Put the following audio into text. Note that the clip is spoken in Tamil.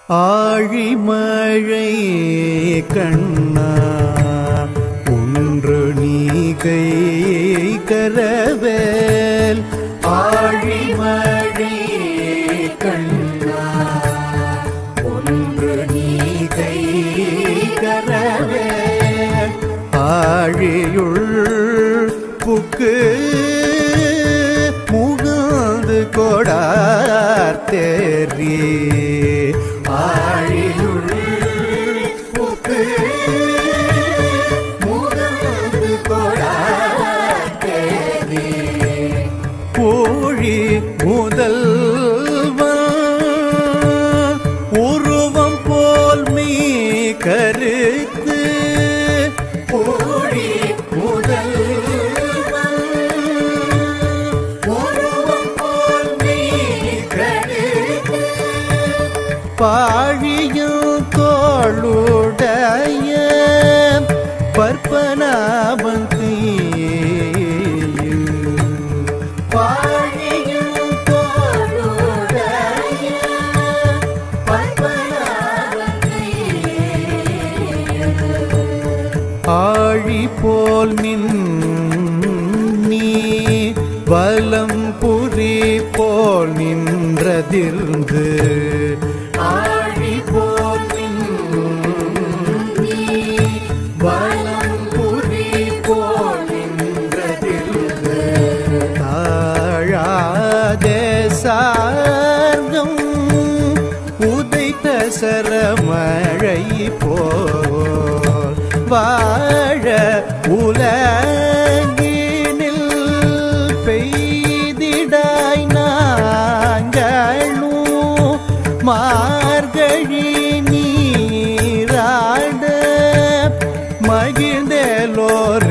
ஆழிமழை கண்ணா ஒன்று நீ கை கரவேல் ஆழிமழை கண்ணா ஒன்று நீ கை கரவேல் ஆழியுள் புக்கு முகந்து கொடார் தேரி ஆழியுள் புக்கு முகந்து கொடார் தேரி கோழி முதல்வன் உருவம் போல் மீ கருத்து கோழி முதல்வன் உருவம் போல் மீ கருத்து பாழியும் தோளுடைய பற்பனாபந்தி பாழியும் தோளுடைய ஆழி போல் மின் நீ வலம் புரி போல் நின்றதிர்ந்து ஆழி போல் மின் நீ வலம் புரி போல் நின்றதிர்ந்து தாழாதே சார்கம் உதைத்த சரமழை போல் வாழ உலகினில் பெய்திடாய் நாங்களும் மார்கழி நீராட மகிழ்ந்தேலோர்